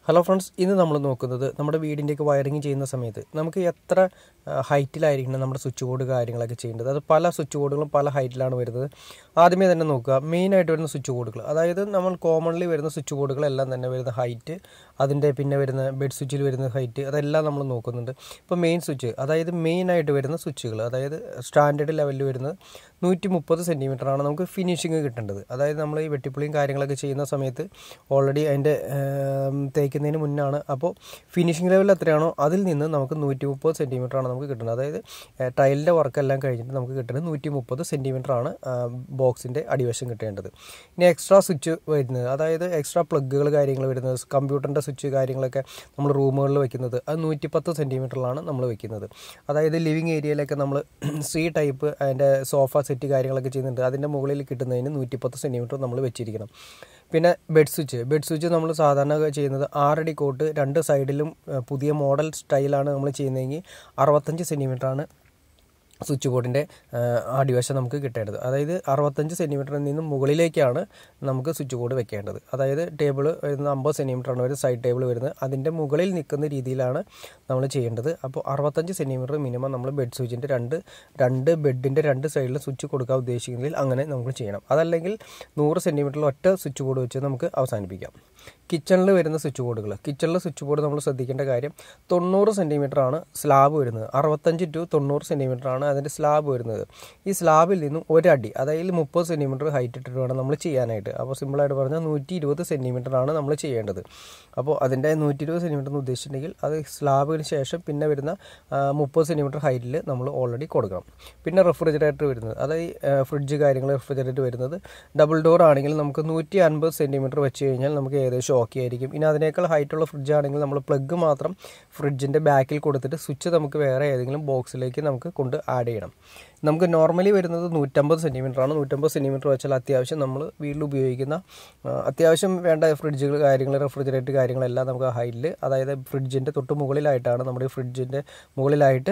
hello friends ഇന്ന് നമ്മൾ നോക്കുന്നത് നമ്മുടെ വീടിൻ്റെയൊക്കെ വയറിങ് ചെയ്യുന്ന സമയത്ത് നമുക്ക് എത്ര ഹൈറ്റിലായിരിക്കണം നമ്മുടെ സ്വിച്ച് ബോർഡ് കാര്യങ്ങളൊക്കെ ചെയ്യേണ്ടത് അത് പല സ്വിച്ച് ബോർഡുകളും പല ഹൈറ്റിലാണ് വരുന്നത് ആദ്യമേ തന്നെ നോക്കുക മെയിനായിട്ട് വരുന്ന സ്വിച്ച് ബോർഡുകൾ അതായത് നമ്മൾ കോമൺലി വരുന്ന സ്വിച്ച് ബോർഡുകളെല്ലാം തന്നെ വരുന്ന ഹൈറ്റ് അതിൻ്റെ പിന്നെ വരുന്ന ബെഡ് സ്വിച്ചിൽ വരുന്ന ഹൈറ്റ് അതെല്ലാം നമ്മൾ നോക്കുന്നുണ്ട് ഇപ്പോൾ മെയിൻ സ്വിച്ച് അതായത് മെയിനായിട്ട് വരുന്ന സ്വിച്ചുകൾ അതായത് സ്റ്റാൻഡേർഡ് ലെവലിൽ വരുന്നത് നൂറ്റി മുപ്പത് സെൻറ്റിമീറ്ററാണ് നമുക്ക് ഫിനിഷിങ് കിട്ടേണ്ടത് അതായത് നമ്മൾ ഈ വെട്ടിപ്പുളിയും കാര്യങ്ങളൊക്കെ ചെയ്യുന്ന സമയത്ത് ഓൾറെഡി അതിൻ്റെ തേക്കുന്നതിന് മുന്നാണ് അപ്പോൾ ഫിനിഷിംഗ് ലെവൽ എത്രയാണോ അതിൽ നിന്ന് നമുക്ക് നൂറ്റി മുപ്പത് സെൻറ്റിമീറ്ററാണ് നമുക്ക് കിട്ടുന്നത് അതായത് ടൈലിൻ്റെ വർക്കെല്ലാം കഴിഞ്ഞിട്ട് നമുക്ക് കിട്ടുന്നത് നൂറ്റി മുപ്പത് സെൻറ്റിമീറ്ററാണ് ബോക്സിൻ്റെ അടിവശം കിട്ടേണ്ടത് ഇനി എക്സ്ട്രാ സ്വിച്ച് വരുന്നത് അതായത് എക്സ്ട്രാ പ്ലഗുകൾ കാര്യങ്ങൾ വരുന്നത് കമ്പ്യൂട്ടറിൻ്റെ സ്വിച്ച് കാര്യങ്ങളൊക്കെ നമ്മൾ റൂമുകളിൽ വെക്കുന്നത് അത് നൂറ്റിപ്പത്ത് സെൻറ്റിമീറ്ററിലാണ് നമ്മൾ വെക്കുന്നത് അതായത് ലിവിങ് ഏരിയയിലൊക്കെ നമ്മൾ സി ടൈപ്പ് അതിൻ്റെ സോഫ സെറ്റ് കാര്യങ്ങളൊക്കെ ചെയ്യുന്നുണ്ട് അതിൻ്റെ മുകളിൽ കിട്ടുന്നതിന് നൂറ്റിപ്പത്ത് സെൻറ്റിമീറ്റർ നമ്മൾ വെച്ചിരിക്കണം പിന്നെ ബെഡ് സ്വിച്ച് ബെഡ് സ്വിച്ച് നമ്മൾ സാധാരണ ചെയ്യുന്നത് ആറടി കോട്ട് രണ്ട് സൈഡിലും പുതിയ മോഡൽ സ്റ്റൈലാണ് നമ്മൾ ചെയ്യുന്നതെങ്കിൽ അറുപത്തഞ്ച് സെൻറ്റിമീറ്ററാണ് സ്വിച്ച് ബോർഡിൻ്റെ അടിവശം നമുക്ക് കിട്ടേണ്ടത് അതായത് അറുപത്തഞ്ച് സെൻറ്റിമീറ്ററിൽ നിന്നും മുകളിലേക്കാണ് നമുക്ക് സ്വിച്ച് ബോർഡ് വെക്കേണ്ടത് അതായത് ടേബിൾ വരുന്ന അമ്പത് സെൻറ്റിമീറ്ററാണ് വരുന്നത് സൈഡ് ടേബിൾ വരുന്നത് അതിൻ്റെ മുകളിൽ നിൽക്കുന്ന രീതിയിലാണ് നമ്മൾ ചെയ്യേണ്ടത് അപ്പോൾ അറുപത്തഞ്ച് സെൻറ്റിമീറ്റർ മിനിമം നമ്മൾ ബെഡ് സ്വിച്ചിൻ്റെ രണ്ട് രണ്ട് ബെഡിൻ്റെ രണ്ട് സൈഡിലും സ്വിച്ച് കൊടുക്കാൻ ഉദ്ദേശിക്കുന്നതിൽ അങ്ങനെ നമുക്ക് ചെയ്യണം അതല്ലെങ്കിൽ നൂറ് സെൻറ്റിമീറ്ററിൽ ഒറ്റ സ്വിച്ച് ബോർഡ് വെച്ച് നമുക്ക് അവസാനിപ്പിക്കാം കിച്ചണിൽ വരുന്ന സ്വിച്ച് ബോർഡുകൾ കിച്ചണിൽ സ്വിച്ച് ബോർഡ് നമ്മൾ ശ്രദ്ധിക്കേണ്ട കാര്യം തൊണ്ണൂറ് സെൻറ്റിമീറ്റർ ആണ് സ്ലാബ് വരുന്നത് അറുപത്തഞ്ച് ടു തൊണ്ണൂറ് സെൻറ്റിമീറ്റർ ആണ് അതിൻ്റെ സ്ലാബ് വരുന്നത് ഈ സ്ലാബിൽ നിന്നും ഒരടി അതായത് മുപ്പത് സെൻറ്റിമീറ്റർ ഹൈറ്റ് ഇട്ടിട്ട് വേണം നമ്മൾ ചെയ്യാനായിട്ട് അപ്പോൾ സിമ്പിളായിട്ട് പറഞ്ഞാൽ നൂറ്റി ഇരുപത് സെൻറ്റിമീറ്റർ ആണ് നമ്മൾ ചെയ്യേണ്ടത് അപ്പോൾ അതിൻ്റെ നൂറ്റി ഇരുപത് സെൻറ്റിമീറ്റർ എന്ന് ഉദ്ദേശിച്ചിട്ടുണ്ടെങ്കിൽ അത് സ്ലാബിന് ശേഷം പിന്നെ വരുന്ന മുപ്പത് സെൻറ്റിമീറ്റർ ഹൈറ്റിൽ നമ്മൾ ഓൾറെഡി കൊടുക്കണം പിന്നെ റെഫ്രിജറേറ്റർ വരുന്നത് അതായത് ഫ്രിഡ്ജ് കാര്യങ്ങൾ റെഫ്രിജറേറ്റർ വരുന്നത് ഡബിൾ ഡോർ ആണെങ്കിൽ നമുക്ക് നൂറ്റി അൻപത് സെൻറ്റിമീറ്റർ വെച്ച് കഴിഞ്ഞാൽ നമുക്ക് ഏകദേശം ഓക്കെ ആയിരിക്കും ഇനി അതിനേക്കാൾ ഹൈറ്റുള്ള ഫ്രിഡ്ജ് ആണെങ്കിൽ നമ്മൾ പ്ലഗ് മാത്രം ഫ്രിഡ്ജിൻ്റെ ബാക്കിൽ കൊടുത്തിട്ട് സ്വിച്ച് നമുക്ക് വേറെ ഏതെങ്കിലും ബോക്സിലേക്ക് നമുക്ക് കൊണ്ട് ആഡ് ചെയ്യണം നമുക്ക് നോർമലി വരുന്നത് നൂറ്റമ്പത് സെൻറ്റിമീറ്റർ ആണ് നൂറ്റമ്പത് സെൻറ്റിമീറ്റർ വെച്ചാൽ അത്യാവശ്യം നമ്മൾ വീട്ടിൽ ഉപയോഗിക്കുന്ന അത്യാവശ്യം വേണ്ട ഫ്രിഡ്ജുകൾ കാര്യങ്ങൾ റെഫ്രിജറേറ്റർ കാര്യങ്ങളെല്ലാം നമുക്ക് ഹൈറ്റിൽ അതായത് ഫ്രിഡ്ജിൻ്റെ തൊട്ട് മുകളിലായിട്ടാണ് നമ്മുടെ ഫ്രിഡ്ജിൻ്റെ മുകളിലായിട്ട്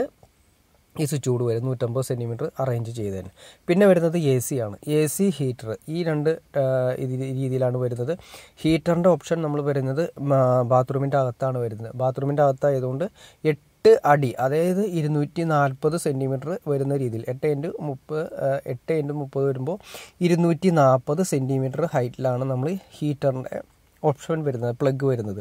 ഈ സ്വിച്ച് ബോർഡ് വരും നൂറ്റമ്പത് സെൻറ്റിമീറ്റർ അറേഞ്ച് ചെയ്തതിന് പിന്നെ വരുന്നത് എ സി ആണ് എ സി ഹീറ്റർ ഈ രണ്ട് രീതിയിലാണ് വരുന്നത് ഹീറ്ററിൻ്റെ ഓപ്ഷൻ നമ്മൾ വരുന്നത് ബാത്റൂമിൻ്റെ അകത്താണ് വരുന്നത് ബാത്റൂമിൻ്റെ അകത്തായതുകൊണ്ട് എട്ട് എട്ട് അടി അതായത് ഇരുന്നൂറ്റി നാൽപ്പത് സെൻറ്റിമീറ്റർ വരുന്ന രീതിയിൽ എട്ട് ഇൻറ്റു മുപ്പത് എട്ട് ഇൻറ്റു മുപ്പത് വരുമ്പോൾ ഇരുന്നൂറ്റി നാൽപ്പത് സെൻറ്റിമീറ്റർ ഹൈറ്റിലാണ് നമ്മൾ ഹീറ്ററിൻ്റെ ഓപ്ഷൻ വരുന്നത് പ്ലഗ് വരുന്നത്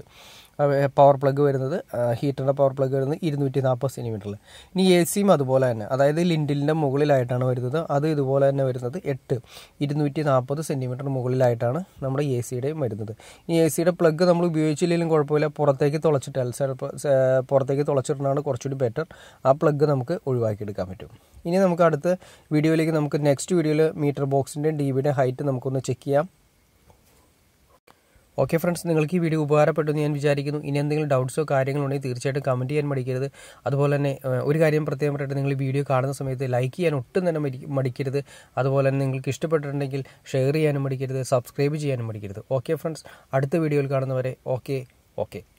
പവർ പ്ലഗ് വരുന്നത് ഹീറ്ററിൻ്റെ പവർ പ്ലഗ് വരുന്നത് ഇരുന്നൂറ്റി നാൽപ്പത് സെൻറ്റിമീറ്ററിൽ ഇനി എ സിയും അതുപോലെ തന്നെ അതായത് ലിൻഡിലിൻ്റെ മുകളിലായിട്ടാണ് വരുന്നത് അത് ഇതുപോലെ തന്നെ വരുന്നത് എട്ട് ഇരുന്നൂറ്റി നാൽപ്പത് സെൻറ്റിമീറ്റർ മുകളിലായിട്ടാണ് നമ്മുടെ എ സിയുടെയും വരുന്നത് ഈ എ സിയുടെ പ്ലഗ് നമ്മൾ ഉപയോഗിച്ചില്ലെങ്കിലും കുഴപ്പമില്ല പുറത്തേക്ക് തുളച്ചിട്ട് എൽ പുറത്തേക്ക് തുളച്ചിട്ടാണ് കുറച്ചുകൂടി ബെറ്റർ ആ പ്ലഗ് നമുക്ക് ഒഴിവാക്കിയെടുക്കാൻ പറ്റും ഇനി നമുക്ക് അടുത്ത വീഡിയോയിലേക്ക് നമുക്ക് നെക്സ്റ്റ് വീഡിയോയിൽ മീറ്റർ ബോക്സിൻ്റെയും ഡി ബിയുടെ ഹൈറ്റ് നമുക്കൊന്ന് ചെക്ക് ചെയ്യാം ഓക്കെ ഫ്രണ്ട്സ് നിങ്ങൾക്ക് ഈ വീഡിയോ ഉപകാരപ്പെട്ടു എന്ന് ഞാൻ വിചാരിക്കുന്നു ഇനി എന്തെങ്കിലും ഡൗട്ട്സോ കാര്യങ്ങളോ ഉണ്ടെങ്കിൽ തീർച്ചയായിട്ടും കമൻറ്റ് ചെയ്യാൻ മടിക്കരുത് അതുപോലെ തന്നെ ഒരു കാര്യം പ്രത്യേകം പറയട്ടെ നിങ്ങൾ വീഡിയോ കാണുന്ന സമയത്ത് ലൈക്ക് ചെയ്യാൻ ഒട്ടും തന്നെ മടിക്കരുത് അതുപോലെ തന്നെ നിങ്ങൾക്ക് ഇഷ്ടപ്പെട്ടിട്ടുണ്ടെങ്കിൽ ഷെയർ ചെയ്യാനും മടിക്കരുത് സബ്സ്ക്രൈബ് ചെയ്യാനും മടിക്കരുത് ഓക്കെ ഫ്രണ്ട്സ് അടുത്ത വീഡിയോയിൽ കാണുന്നവരെ ഓക്കെ ഓക്കെ